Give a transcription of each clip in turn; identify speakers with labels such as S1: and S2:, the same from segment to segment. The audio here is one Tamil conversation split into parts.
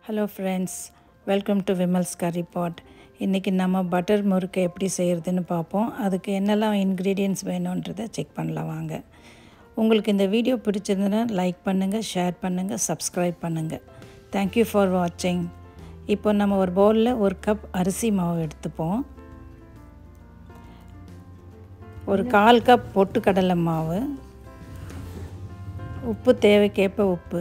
S1: hello friends welcome to Vimal's curry pot இன்றைக்கி நம்ம பட்டர் முறுக்கு எப்படி செய்கிறதுன்னு பார்ப்போம் அதுக்கு என்னெல்லாம் இன்க்ரீடியன்ட்ஸ் வேணுன்றதை செக் பண்ணலாம் வாங்க உங்களுக்கு இந்த வீடியோ பிடிச்சிருந்ததுன்னா லைக் பண்ணுங்கள் ஷேர் பண்ணுங்கள் சப்ஸ்கிரைப் பண்ணுங்கள் தேங்க்யூ ஃபார் வாட்சிங் இப்போ நம்ம ஒரு பவுலில் ஒரு கப் அரிசி மாவு எடுத்துப்போம் ஒரு கால் கப் பொட்டுக்கடலை மாவு உப்பு தேவைக்கேற்ப உப்பு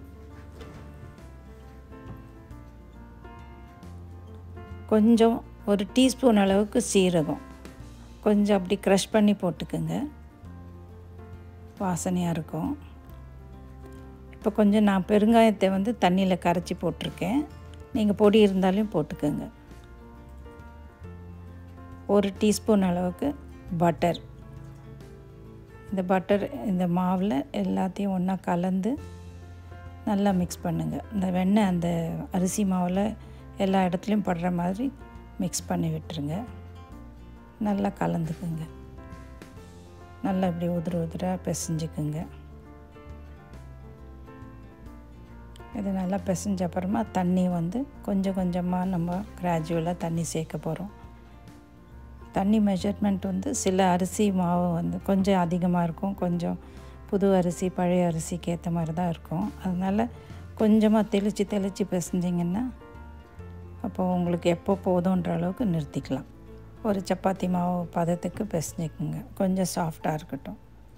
S1: கொஞ்சம் ஒரு டீஸ்பூன் அளவுக்கு சீரகம் கொஞ்சம் அப்படி க்ரஷ் பண்ணி போட்டுக்குங்க வாசனையாக இருக்கும் இப்போ கொஞ்சம் நான் பெருங்காயத்தை வந்து தண்ணியில் கரைச்சி போட்டிருக்கேன் நீங்கள் பொடி இருந்தாலும் போட்டுக்கோங்க ஒரு டீஸ்பூன் அளவுக்கு பட்டர் இந்த பட்டர் இந்த மாவில் எல்லாத்தையும் ஒன்றா கலந்து நல்லா மிக்ஸ் பண்ணுங்கள் இந்த வெண்ணெய் அந்த அரிசி மாவில் எல்லா இடத்துலையும் படுற மாதிரி மிக்ஸ் பண்ணி விட்டுருங்க நல்லா கலந்துக்குங்க நல்லா இப்படி உதிர உதிராக பிசைஞ்சுக்குங்க இது நல்லா பிசைஞ்ச அப்புறமா தண்ணி வந்து கொஞ்சம் கொஞ்சமாக நம்ம கிராஜுவலாக தண்ணி சேர்க்க போகிறோம் தண்ணி மெஷர்மெண்ட் வந்து சில அரிசி மாவு வந்து கொஞ்சம் அதிகமாக இருக்கும் கொஞ்சம் புது அரிசி பழைய அரிசிக்கு ஏற்ற மாதிரி தான் இருக்கும் அதனால் கொஞ்சமாக தெளித்து தெளித்து பிசைஞ்சிங்கன்னா அப்போ உங்களுக்கு எப்போ போதுன்ற அளவுக்கு நிறுத்திக்கலாம் ஒரு சப்பாத்தி மாவு பதத்துக்கு பிசைஞ்சிக்குங்க கொஞ்சம் சாஃப்டாக இருக்கட்டும்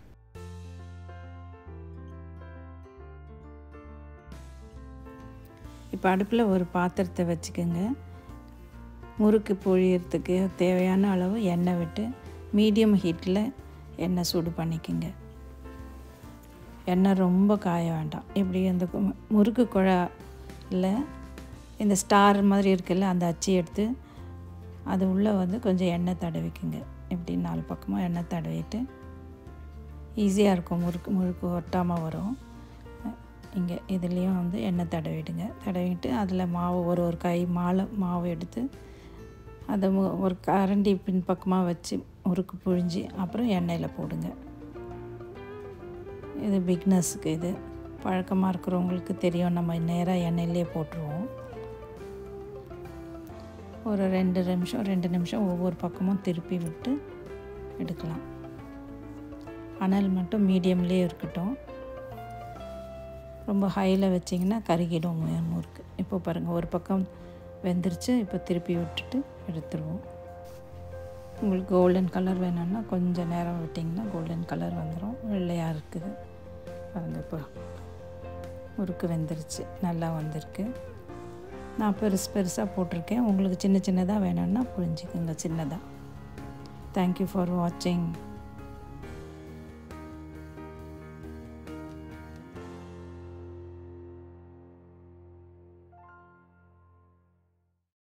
S1: இப்போ அடுப்பில் ஒரு பாத்திரத்தை வச்சுக்கோங்க முறுக்கு பொழியறதுக்கு தேவையான அளவு எண்ணெய் விட்டு மீடியம் ஹீட்டில் எண்ணெய் சூடு பண்ணிக்கோங்க எண்ணெய் ரொம்ப காய வேண்டாம் இப்படி அந்த முறுக்கு குழாயில் இந்த ஸ்டார் மாதிரி இருக்குல்ல அந்த அச்சி எடுத்து அது உள்ளே வந்து கொஞ்சம் எண்ணெய் தடவிக்குங்க இப்படி நாலு பக்கமாக எண்ணெய் தடவிட்டு ஈஸியாக இருக்கும் முறுக்கு முறுக்கு ஒட்டாமல் வரும் இங்கே இதுலேயும் வந்து எண்ணெய் தடவிடுங்க தடவிட்டு அதில் மாவு ஒரு ஒரு கை மாலை மாவு எடுத்து அதை ஒரு கரண்டி பின் பக்கமாக வச்சு முறுக்கு புழிஞ்சு அப்புறம் எண்ணெயில் போடுங்க இது பிக்னஸுக்கு இது பழக்கமாக இருக்கிறவங்களுக்கு தெரியும் நம்ம நேராக எண்ணெயிலே போட்டுருவோம் ஒரு ரெண்டு நிமிஷம் ரெண்டு நிமிஷம் ஒவ்வொரு பக்கமும் திருப்பி விட்டு எடுக்கலாம் அனல் மட்டும் மீடியம்லேயே இருக்கட்டும் ரொம்ப ஹையில் வச்சிங்கன்னா கருகிடும் முறுக்கு இப்போ பாருங்கள் ஒரு பக்கம் வெந்துருச்சு இப்போ திருப்பி விட்டுட்டு எடுத்துருவோம் உங்களுக்கு கோல்டன் கலர் வேணும்னா கொஞ்சம் நேரம் விட்டிங்கன்னா கோல்டன் கலர் வந்துடும் வெள்ளையாக இருக்குது பாருங்க இப்போ முறுக்கு வெந்துருச்சு நல்லா வந்திருக்கு நான் பெருசு பெருசாக போட்டிருக்கேன் உங்களுக்கு சின்ன சின்னதாக வேணும்னா புரிஞ்சுக்குங்க சின்னதாக தேங்க்யூ ஃபார் வாட்சிங்